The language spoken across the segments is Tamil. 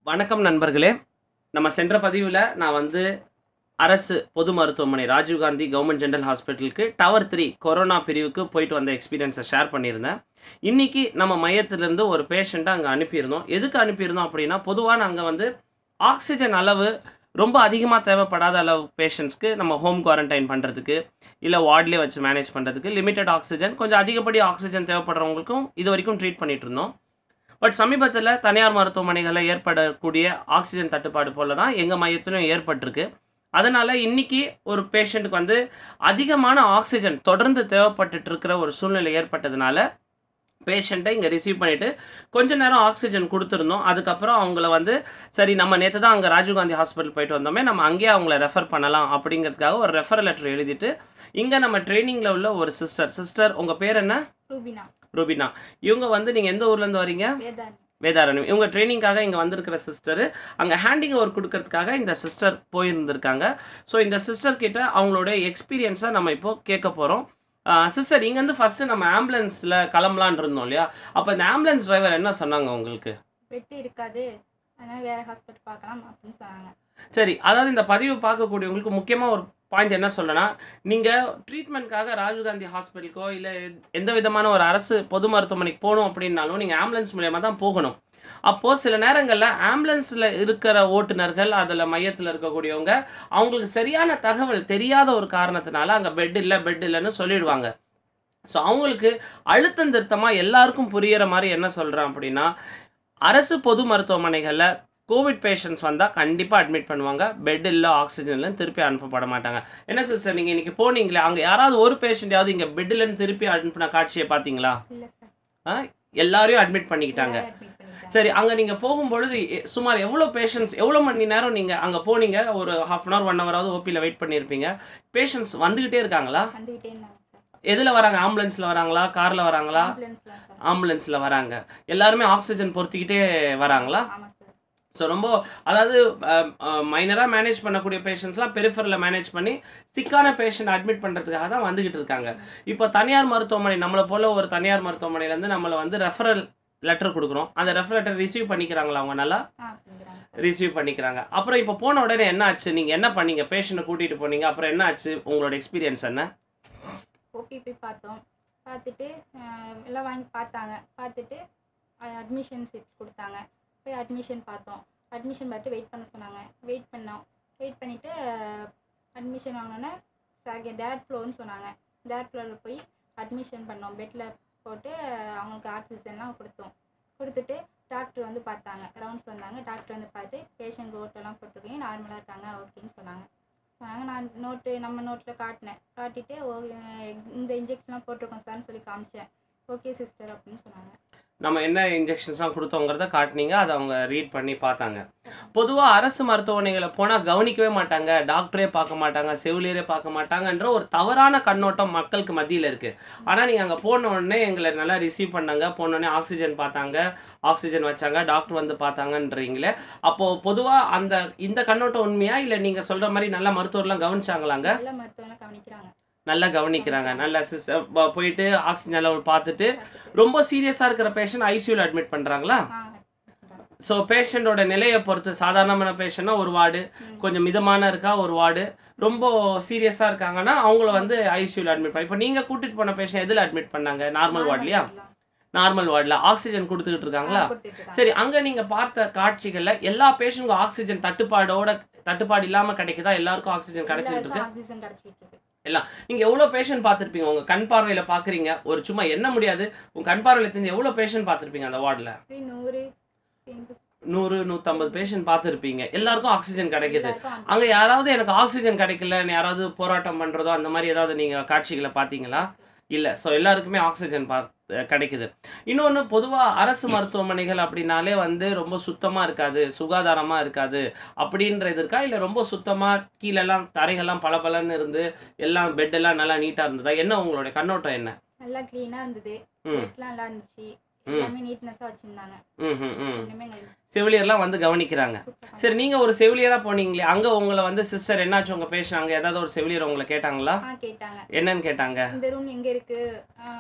வணக்கம் நண்பர்களே நம்ம சென்ற பதிவில் நான் வந்து அரசு பொது மருத்துவமனை ராஜீவ்காந்தி கவர்மெண்ட் ஜென்ரல் ஹாஸ்பிட்டலுக்கு டவர் த்ரீ கொரோனா பிரிவுக்கு போயிட்டு வந்த எக்ஸ்பீரியன்ஸை ஷேர் பண்ணியிருந்தேன் இன்னைக்கு நம்ம மையத்திலேருந்து ஒரு பேஷண்ட்டை அங்கே அனுப்பியிருந்தோம் எதுக்கு அனுப்பியிருந்தோம் அப்படின்னா பொதுவாக அங்கே வந்து ஆக்சிஜன் அளவு ரொம்ப அதிகமாக தேவைப்படாத அளவு பேஷண்ட்ஸ்க்கு நம்ம ஹோம் குவாரண்டைன் பண்ணுறதுக்கு இல்லை வார்ட்லேயே வச்சு மேனேஜ் பண்ணுறதுக்கு லிமிட்டட் ஆக்சிஜன் கொஞ்சம் அதிகப்படி ஆக்சிஜன் தேவைப்படுறவங்களுக்கும் இது வரைக்கும் ட்ரீட் பண்ணிட்டு இருந்தோம் பட் சமீபத்தில் தனியார் மருத்துவமனைகளில் ஏற்படக்கூடிய ஆக்சிஜன் தட்டுப்பாடு போல தான் எங்கள் மையத்திலும் ஏற்பட்டிருக்கு அதனால் இன்னைக்கு ஒரு பேஷண்ட்டுக்கு வந்து அதிகமான ஆக்சிஜன் தொடர்ந்து தேவைப்பட்டுட்டு இருக்கிற ஒரு சூழ்நிலை ஏற்பட்டதுனால பேஷண்ட்டை இங்கே ரிசீவ் பண்ணிவிட்டு கொஞ்ச நேரம் ஆக்சிஜன் கொடுத்துருந்தோம் அதுக்கப்புறம் அவங்கள வந்து சரி நம்ம நேற்று தான் அங்கே ராஜீவ்காந்தி ஹாஸ்பிட்டல் போயிட்டு வந்தோமே நம்ம அங்கேயே அவங்கள ரெஃபர் பண்ணலாம் அப்படிங்கிறதுக்காக ஒரு ரெஃபர் லெட்டர் எழுதிட்டு இங்கே நம்ம ட்ரைனிங்கில் உள்ள ஒரு சிஸ்டர் சிஸ்டர் உங்கள் பேர் என்ன ரூபினா ரூபினா இவங்க வந்து நீங்கள் எந்த ஊர்லேருந்து வரீங்க வேதாரணி வேதாரண்யம் இவங்க ட்ரைனிங்காக இங்கே வந்திருக்கிற சிஸ்டர் அங்கே ஹேண்டிங் ஒர்க் கொடுக்கறதுக்காக இந்த சிஸ்டர் போயிருந்திருக்காங்க ஸோ இந்த சிஸ்டர் கிட்ட அவங்களோட எக்ஸ்பீரியன்ஸை நம்ம இப்போ கேட்க போகிறோம் சிஸ்டர் இங்கேருந்து ஃபஸ்ட்டு நம்ம ஆம்புலன்ஸில் கிளம்பலான் இருந்தோம் இல்லையா அப்போ இந்த ஆம்புலன்ஸ் டிரைவர் என்ன சொன்னாங்க உங்களுக்கு பெட்டு இருக்காது அதனால வேற ஹாஸ்பிட்டல் பார்க்கலாம் அப்படின்னு சொன்னாங்க சரி அதாவது இந்த பதிவு பார்க்கக்கூடியவங்களுக்கு முக்கியமாக ஒரு பாயிண்ட் என்ன சொல்லனா நீங்கள் ட்ரீட்மெண்ட்காக ராஜீவ்காந்தி ஹாஸ்பிட்டலுக்கோ இல்லை எந்த விதமான ஒரு அரசு பொது மருத்துவமனைக்கு போகணும் அப்படின்னாலும் நீங்கள் ஆம்புலன்ஸ் மூலயமா தான் போகணும் அப்போது சில நேரங்களில் ஆம்புலன்ஸில் இருக்கிற ஓட்டுநர்கள் அதில் மையத்தில் இருக்கக்கூடியவங்க அவங்களுக்கு சரியான தகவல் தெரியாத ஒரு காரணத்தினால அங்கே பெட் இல்லை பெட் இல்லைன்னு சொல்லிடுவாங்க ஸோ அவங்களுக்கு அழுத்தம் திருத்தமாக எல்லாருக்கும் புரியிற மாதிரி என்ன சொல்கிறேன் அப்படின்னா அரசு பொது மருத்துவமனைகளில் கோவிட் பேஷண்ட்ஸ் வந்தால் கண்டிப்பாக அட்மிட் பண்ணுவாங்க பெட் இல்லை ஆக்சிஜன் இல்லைன்னு திருப்பி அனுப்பப்பட மாட்டாங்க என்ன சிஸ்டர் நீங்கள் இன்றைக்கி போனீங்களே அங்கே யாராவது ஒரு பேஷண்ட்யாவது இங்கே பெட் இல்லைன்னு திருப்பி அனுப்பின காட்சியை பார்த்தீங்களா இல்லை சார் எல்லாரையும் அட்மிட் பண்ணிக்கிட்டாங்க அட்மிட் பண்ணிட்டாங்க சரி அங்கே நீங்கள் போகும்பொழுது எ- சுமார் எவ்வளோ பேஷண்ட்ஸ் எவ்வளோ மணி நேரம் நீங்கள் அங்கே போனீங்க ஒரு ஹாஃப் அன் ஹவர் ஒன் ஹவராவது ஓபியில் வெயிட் பண்ணியிருப்பீங்க பேஷண்ட்ஸ் வந்துக்கிட்டே இருக்காங்களா வந்துகிட்டே இருந்தாங்க சார் எதில் வராங்க ஆம்புலன்ஸில் வராங்களா காரில் வராங்களா ஆம்புலன்ஸ்ல சார் ஆம்புலன்ஸில் வராங்க எல்லாருமே ஆக்சிஜன் பொருத்திக்கிட்டே வராங்களா ஆமா சார் ஸோ ரொம்ப அதாவது மைனராக மேனேஜ் பண்ணக்கூடிய பேஷண்ட்ஸ்லாம் பெரிஃபரில் மேனேஜ் பண்ணி சிக்கான பேஷண்ட் அட்மிட் பண்ணுறதுக்காக தான் வந்துகிட்டு இருக்காங்க இப்போ தனியார் மருத்துவமனை நம்மளை போல ஒரு தனியார் மருத்துவமனையிலேருந்து நம்மளை வந்து ரெஃபரல் லெட்டர் கொடுக்குறோம் அந்த ரெஃபரல் லெட்டர் ரிசீவ் பண்ணிக்கிறாங்களா அவங்க நல்லா ஆ அப்படிங்கிறாங்க சார் ரிசீவ் பண்ணிக்கிறாங்க அப்புறம் இப்போ போன உடனே என்ன ஆச்சு நீங்கள் என்ன பண்ணீங்க பேஷண்ட்டை கூட்டிகிட்டு போனீங்க அப்புறம் என்ன ஆச்சு உங்களோட எக்ஸ்பீரியன்ஸ் என்ன ஓபி போய் பார்த்தோம் பார்த்துட்டு ஆஹ், எல்லாம் வாங்கி பார்த்தாங்க பார்த்துட்டு அட்மிஷன் சீட் கொடுத்தாங்க போய் அட்மிஷன் பார்த்தோம் அட்மிஷன் பார்த்து வெயிட் பண்ண சொன்னாங்க வெயிட் பண்ணோம் வெயிட் பண்ணிவிட்டு அட்மிஷன் வாங்கினோன்னே டேட் ஃப்ளோன்னு சொன்னாங்க டேட் ஃப்ளோவில் போய் அட்மிஷன் பண்ணோம் பெட்டில் போட்டு ஆஹ், அவங்களுக்கு ஆக்சிஜன்லாம் கொடுத்தோம் கொடுத்துட்டு டாக்டர் வந்து பார்த்தாங்க ரவுண்ட்ஸ் வந்தாங்க டாக்டர் வந்து பார்த்து பேஷண்ட் ஓட்டெல்லாம் போட்டிருக்கீங்க நார்மலாக இருக்காங்க ஓகேன்னு சொன்னாங்க சொன்னாங்க நான் நோட்டு நம்ம நோட்டில் காட்டினேன் காட்டிட்டு ஓ இந்த இன்ஜெக்ஷன்லாம் போட்டிருக்கோம் சார்னு சொல்லி காமிச்சேன் ஓகே சிஸ்டர் அப்படின்னு சொன்னாங்க நம்ம என்ன இன்ஜெக்ஷன்ஸ்லாம் கொடுத்தோங்கிறத காட்டினீங்க அதை அவங்க ரீட் பண்ணி பார்த்தாங்க பொதுவாக அரசு மருத்துவமனைகளை போனால் கவனிக்கவே மாட்டாங்க டாக்டரே பார்க்க மாட்டாங்க செவிலியரே பார்க்க மாட்டாங்கன்ற ஒரு தவறான கண்ணோட்டம் மக்களுக்கு மத்தியில் இருக்குது ஆனால் நீங்கள் அங்கே போன உடனே எங்களை நல்லா ரிசீவ் பண்ணாங்க போன உடனே ஆக்சிஜன் பார்த்தாங்க ஆக்சிஜன் வச்சாங்க டாக்டர் வந்து பார்த்தாங்கன்றீங்களே அப்போது பொதுவாக அந்த இந்த கண்ணோட்டம் உண்மையா இல்லை நீங்கள் சொல்கிற மாதிரி நல்ல மருத்துவர்லாம் கவனிச்சாங்களாங்க நல்ல மருத்துவம்லாம் கவனிக்கிறாங்க நல்லா கவனிக்கிறாங்க நல்ல சிஸ்டர் போயிட்டு ஆக்சிஜன் லெவல் பார்த்துட்டு பார்த்துட்டு. ரொம்ப சீரியஸாக இருக்கிற பேஷண்ட் ஐசியூவில் அட்மிட் பண்ணுறாங்களா ஆ ஸோ பேஷண்ட்டோட நிலையை பொறுத்து சாதாரணமான பேஷண்ட்னா ஒரு வார்டு ம். கொஞ்சம் மிதமான இருக்கா ஒரு வார்டு ரொம்ப சீரியஸாக இருக்காங்கன்னா அவங்கள வந்து ஐசியூவில் அட்மிட் பண்ணி இப்போ நீங்கள் கூட்டிட்டு போன பேஷண்ட் எதில் அட்மிட் பண்ணாங்க நார்மல் வார்ட்லையா நார்மல் வார்டில் ஆக்சிஜன் கொடுத்துக்கிட்டு இருக்காங்களா சரி அங்கே நீங்கள் பார்த்த காட்சிகளில் எல்லா பேஷண்ட்க்கும் ஆக்சிஜன் தட்டுப்பாடோட தட்டுப்பாடு இல்லாமல் கிடைக்குதா எல்லாருக்கும் ஆக்சிஜன் கிடைச்சிட்டு இருக்கு ஆக்சிஜன் கிடைச்சிட்டு இருக்கு நீங்கள் எவ்வளோ பேஷண்ட் பார்த்துருப்பீங்க உங்கள் கண் பார்வையில் பார்க்குறீங்க ஒரு சும்மா என்ன முடியாது உங்கள் கண் பார்வையில் தெரிஞ்சு எவ்வளோ பேஷண்ட் பார்த்துருப்பீங்க அந்த வார்டில் அப்படி நூறு எண்பது, நூறு நூற்றம்பது பேஷண்ட் பார்த்துருப்பீங்க எல்லாருக்கும் ஆக்சிஜன் கிடைக்குது எல்லாருக்கும் ஆக்சிஜன் அங்கே யாராவது எனக்கு ஆக்சிஜன் கிடைக்கலன்னு யாராவது போராட்டம் பண்ணுறதோ அந்த மாதிரி ஏதாவது நீங்கள் காட்சிகளை பார்த்தீங்களா இல்லை ஸோ எல்லாருக்குமே ஆக்சிஜன் பா கிடைக்குது இன்னொன்று பொதுவாக அரசு மருத்துவமனைகள் அப்படின்னாலே வந்து ரொம்ப சுத்தமாக இருக்காது சுகாதாரமாக இருக்காது அப்படின்றது இருக்கா இல்லை ரொம்ப சுத்தமாக கீழெல்லாம் தரைகள்லாம் பளபளன்னு இருந்து எல்லாம் பெட்டெல்லாம் நல்லா நீட்டாக இருந்ததா என்ன உங்களுடைய கண்ணோட்டம் என்ன நல்லா க்ளீனாக இருந்தது ம் பெட்லாம் நல்லா இருந்துச்சு ம். எல்லாமே நீட்னஸாக வச்சுருந்தாங்க ம் ம் ம் ஒன்றுமே எங்களுக்கு செவிலியர்லாம் வந்து கவனிக்கிறாங்க சூப்பராக சரி நீங்கள் ஒரு செவிலியராக போனீங்களே அங்கே உங்களை வந்து சிஸ்டர் என்னாச்சு உங்கள் பேஷண்ட் அங்கே ஏதாவது ஒரு செவிலியர் உங்களை கேட்டாங்களா ஆ கேட்டாங்க என்னன்னு கேட்டாங்க இந்த ரூம் எங்க இருக்கு ஆ,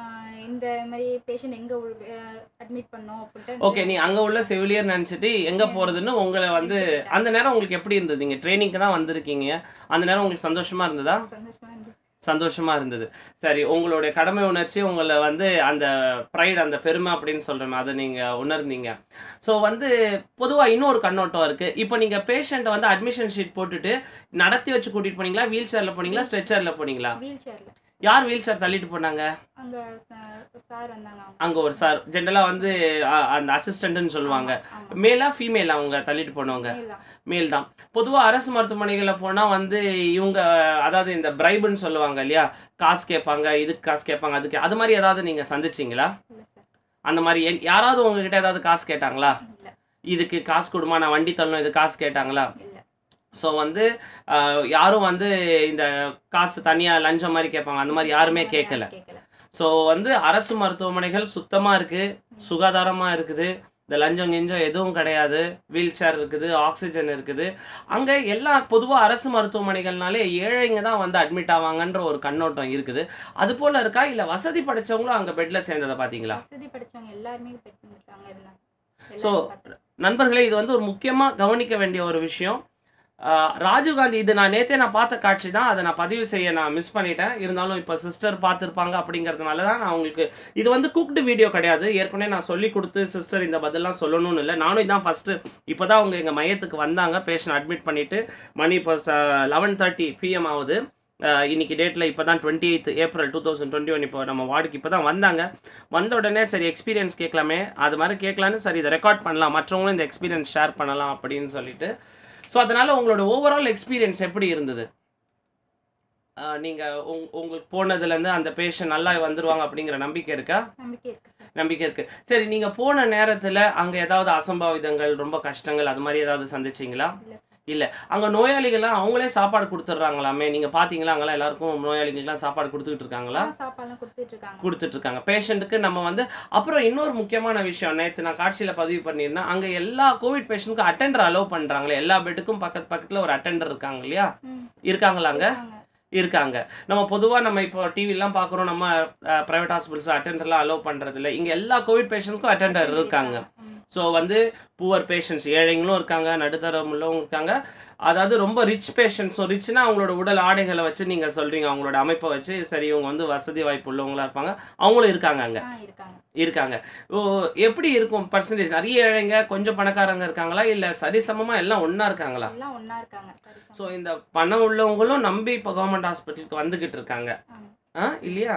இந்த மாதிரி பேஷண்ட் எங்கே அட்மிட் பண்ணோம் அப்படின்ட்டு ஓகே நீ அங்க உள்ள செவிலியர் நினைச்சிட்டு எங்க போறதுன்னு உங்களை வந்து அந்த நேரம் உங்களுக்கு எப்படி இருந்தது நீங்க ட்ரைனிங்க்கு தான் வந்திருக்கீங்க அந்த நேரம் உங்களுக்கு சந்தோஷமா இருந்ததா சந்தோஷமா இருந்துச்சு சந்தோஷமா இருந்தது சரி உங்களுடைய கடமை உணர்ச்சி உங்களை வந்து அந்த ப்ரைடு அந்த பெருமை அப்படின்னு சொல்றேன் அதை நீங்க உணர்ந்தீங்க ஸோ வந்து பொதுவா இன்னொரு கண்ணோட்டம் இருக்கு இப்போ நீங்க பேஷண்ட்டை வந்து அட்மிஷன் ஷீட் போட்டுட்டு நடத்தி வச்சு கூட்டிட்டு போனீங்களா வீல் சேர்ல போனீங்களா ஸ்ட்ரெச்சர்ல போனீங்களா வீல் சேரில் யார் வீல் சேர் தள்ளிட்டு போனாங்க அங்கே சார் வந்தாங்க அவங்க அங்க ஒரு சார் ஜென்ரலா வந்து அ, அந்த அசிஸ்டன்ட்னு சொல்லுவாங்க ஆமா. மேலா ஃபீமேலா அவங்க தள்ளிட்டு போனவங்க மேல்தான். மேல் தான் பொதுவா அரசு மருத்துவமனைகளில் போனா வந்து இவங்க அதாவது இந்த பிரைபுன்னு சொல்லுவாங்க இல்லையா காசு கேட்பாங்க இதுக்கு காசு கேட்பாங்க அதுக்கு அது மாதிரி ஏதாவது நீங்க சந்திச்சீங்களா இல்ல சார் அந்த மாதிரி எ- யாராவது உங்ககிட்ட ஏதாவது காசு கேட்டாங்களா இல்ல இதுக்கு காசு கொடுமா நான் வண்டி தள்ளணும் இது காசு கேட்டாங்களா இல்ல ஸோ வந்து அஹ், யாரும் வந்து இந்த காசு தனியா லஞ்சம் மாதிரி கேட்பாங்க அந்த மாதிரி யாருமே கேட்கல கேட்கல ஸோ வந்து அரசு மருத்துவமனைகள் சுத்தமா இருக்கு சுகாதாரமா இருக்குது இந்த லஞ்சம் கிஞ்சம் எதுவும் கிடையாது வீல் சேர் இருக்குது ஆக்சிஜன் இருக்குது அங்க எல்லா பொதுவா அரசு மருத்துவமனைகள்னாலே ஏழைங்க தான் வந்து அட்மிட் ஆவாங்கன்ற ஒரு கண்ணோட்டம் இருக்குது அது போல இருக்கா இல்ல வசதி படைச்சவங்களும் அங்க பெட்ல சேர்ந்ததை பாத்தீங்களா வசதி படிச்சவங்க எல்லாருமே பெற்றிருக்காங்க இருந்தாங்க So, எல்லாரும் பார்த்தோம். நண்பர்களே இது வந்து ஒரு முக்கியமா கவனிக்க வேண்டிய ஒரு விஷயம் ஆஹ் ராஜீவ்காந்தி இது நான் நேத்தே நான் பார்த்த காட்சி தான் அதை நான் பதிவு செய்ய நான் மிஸ் பண்ணிட்டேன் இருந்தாலும் இப்போ சிஸ்டர் பார்த்துருப்பாங்க அப்படிங்கிறதுனால தான் நான் உங்களுக்கு இது வந்து குக்டு வீடியோ கிடையாது ஏற்கனவே நான் சொல்லி கொடுத்து சிஸ்டர் இந்த பதிலாம் சொல்லணும்னு இல்லை நானும் இதான் ஃபஸ்ட்டு இப்போ தான் அவங்க எங்கள் மையத்துக்கு வந்தாங்க பேஷண்ட் அட்மிட் பண்ணிவிட்டு மணி இப்போ லெவன் தேர்ட்டி பிஎம் ஆகுது ஆஹ் இன்னைக்கு டேட்டில் இப்போ தான் twenty eighth April two thousand twenty one இப்போ நம்ம வார்டுக்கு இப்போ தான் வந்தாங்க வந்த உடனே சரி எக்ஸ்பீரியன்ஸ் கேட்கலாமே அது மாதிரி கேட்கலான்னு சரி இதை ரெக்கார்ட் பண்ணலாம் மற்றவங்களும் இந்த எக்ஸ்பீரியன்ஸ் ஷேர் பண்ணலாம் அப்படின்னு சொல்லிட்டு ஸோ அதனால உங்களோட ஓவரால் எக்ஸ்பீரியன்ஸ் எப்படி இருந்தது ஆஹ் நீங்க உங் உங்களுக்கு போனதுலேருந்து அந்த பேஷண்ட் நல்லா வந்துருவாங்க அப்படிங்கிற நம்பிக்கை இருக்கா நம்பிக்கை இருக்கு சார் நம்பிக்கை இருக்கு சரி நீங்க போன நேரத்துல அங்க ஏதாவது அசம்பாவிதங்கள் ரொம்ப கஷ்டங்கள் அது மாதிரி ஏதாவது சந்திச்சீங்களா இல்ல அங்க நோயாளிகள்லாம் அவங்களே சாப்பாடு கொடுத்துட்றாங்களாமே நீங்க பாத்தீங்களா அங்கெல்லாம் எல்லாருக்கும் நோயாளிகளுக்குலாம் சாப்பாடு கொடுத்துக்கிட்டு இருக்காங்களா சார் சாப்பாடுலாம் கொடுத்துட்டு இருக்காங்க கொடுத்துட்டு இருக்காங்க பேஷண்ட்டுக்கு நம்ம வந்து அப்புறம் இன்னொரு முக்கியமான விஷயம் நேற்று நான் காட்சியில் பதிவு பண்ணியிருந்தேன் அங்கே எல்லா கோவிட் பேஷண்ட்க்கு அட்டெண்டர் அலோவ் பண்ணுறாங்களே எல்லா பெட்டுக்கும் பக்கத்து பக்கத்தில் ஒரு அட்டெண்டர் இருக்காங்க இல்லையா ம், இருக்காங்களாங்க இருக்காங்க. இருக்காங்க நம்ம பொதுவாக நம்ம இப்போ டிவிலாம் பார்க்குறோம் நம்ம ப்ரைவேட் ஹாஸ்பிட்டல்ஸ் அட்டெண்டர்லாம் அலோவ் பண்ணுறது இல்லை இங்கே எல்லா கோவிட் பேஷண்ட்ஸ்க்கும் அட்டெண்டர் இருக்காங்க ம், ஸோ வந்து புவர் பேஷண்ட்ஸ் ஏழைங்களும் இருக்காங்க நடுத்தரமுள்ளவங்க இருக்காங்க அதாவது ரொம்ப ரிச் பேஷண்ட்ஸும் ரிச்னா அவங்களோட உடல் ஆடைகளை வச்சு நீங்கள் சொல்கிறீங்க அவங்களோட அமைப்பை வச்சு சரி இவங்க வந்து வசதி வாய்ப்பு உள்ளவங்களா இருப்பாங்க அவங்களும் இருக்காங்க அங்கே ஆ இருக்காங்க இருக்காங்க ஓ எப்படி இருக்கும் பர்சன்டேஜ் நிறைய ஏழைங்க கொஞ்சம் பணக்காரங்க இருக்காங்களா இல்லை சரிசமமாக எல்லாம் ஒன்றா இருக்காங்களா எல்லாம் ஒண்ணா இருக்காங்க சரி ஸோ இந்த பணம் உள்ளவங்களும் நம்பி இப்போ கவர்மெண்ட் ஹாஸ்பிட்டலுக்கு வந்துக்கிட்டு இருக்காங்க ஆமா. ஆ இல்லையா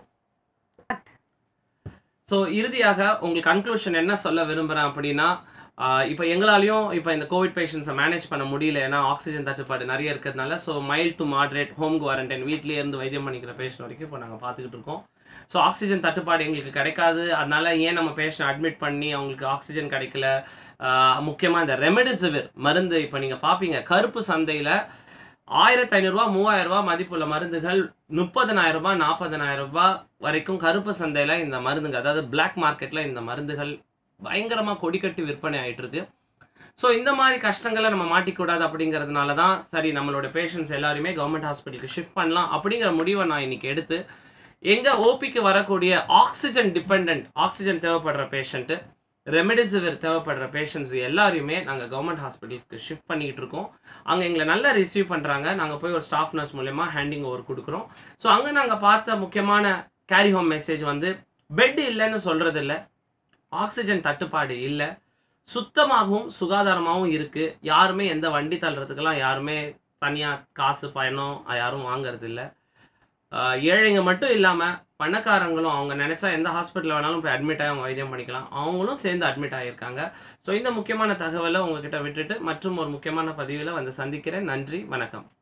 ஸோ இறுதியாக உங்களுக்கு கன்க்ளூஷன் என்ன சொல்ல விரும்புகிறேன் அப்படின்னா இப்போ எங்களாலையும் இப்போ இந்த கோவிட் பேஷண்ட்ஸை மேனேஜ் பண்ண முடியல ஏன்னா ஆக்சிஜன் தட்டுப்பாடு நிறைய இருக்கிறதுனால so mild to moderate home quarantine வீட்லேயே இருந்து வைத்தியம் பண்ணிக்கிற பேஷண்ட் வரைக்கும் இப்போ நாங்கள் பார்த்துக்கிட்டு இருக்கோம் ஸோ ஆக்சிஜன் தட்டுப்பாடு எங்களுக்கு கிடைக்காது அதனால ஏன் நம்ம பேஷண்ட் அட்மிட் பண்ணி அவங்களுக்கு ஆக்சிஜன் கிடைக்கல முக்கியமாக இந்த ரெமெடிசிவிர் மருந்து இப்போ நீங்கள் பார்ப்பீங்க கருப்பு சந்தையில் ஆயிரத்தி ஐநூறுரூவா மூவாயிரம் ரூபாய் மதிப்புள்ள மருந்துகள் முப்பதனாயிரம் ரூபாய் நாற்பதனாயிரம் ரூபாய் வரைக்கும் கருப்பு சந்தையில் இந்த மருந்துங்க அதாவது பிளாக் மார்க்கெட்டில் இந்த மருந்துகள் பயங்கரமாக கொடிக்கட்டி விற்பனை ஆயிட்டு இருக்கு ஸோ இந்த மாதிரி கஷ்டங்களை நம்ம மாட்டிக்கூடாது அப்படிங்கிறதுனால தான் சரி நம்மளோட பேஷண்ட்ஸ் எல்லாருமே கவர்மெண்ட் ஹாஸ்பிட்டலுக்கு ஷிஃப்ட் பண்ணலாம் அப்படிங்கிற முடிவை நான் இன்னைக்கு எடுத்து எங்கள் ஓபிக்கு வரக்கூடிய ஆக்சிஜன் டிபெண்ட் ஆக்சிஜன் தேவைப்படுற பேஷண்ட்டு ரெமெடிசிவிர் தேவைப்படுற பேஷண்ட்ஸ் எல்லாரையுமே நாங்கள் கவர்மெண்ட் ஹாஸ்பிட்டல்ஸ்க்கு ஷிஃப்ட் பண்ணிக்கிட்டு இருக்கோம் அங்கே எங்களை நல்லா ரிசீவ் பண்ணுறாங்க நாங்கள் போய் ஒரு ஸ்டாஃப் நர்ஸ் மூலயமா ஹேண்டிங் ஓவர் கொடுக்குறோம் ஸோ அங்கே நாங்கள் பார்த்த முக்கியமான கேரி ஹோம் மெசேஜ் வந்து பெட் இல்லைன்னு சொல்கிறது இல்லை ஆக்சிஜன் தட்டுப்பாடு இல்லை சுத்தமாகவும் சுகாதாரமாகவும் இருக்குது யாருமே எந்த வண்டி தள்ளுறதுக்கெல்லாம் யாருமே தனியாக காசு பயணம் யாரும் வாங்குறது இல்லை ஆஹ் ஏழைங்க மட்டும் இல்லாமல் பணக்காரங்களும் அவங்க நினச்சா எந்த ஹாஸ்பிட்டல் வேணாலும் போய் அட்மிட் ஆகி அவங்க வைத்தியம் பண்ணிக்கலாம் அவங்களும் சேர்ந்து அட்மிட் ஆகியிருக்காங்க ஸோ இந்த முக்கியமான தகவலை உங்ககிட்ட விட்டுட்டு மற்றும் ஒரு முக்கியமான பதிவில் வந்து சந்திக்கிறேன் நன்றி வணக்கம்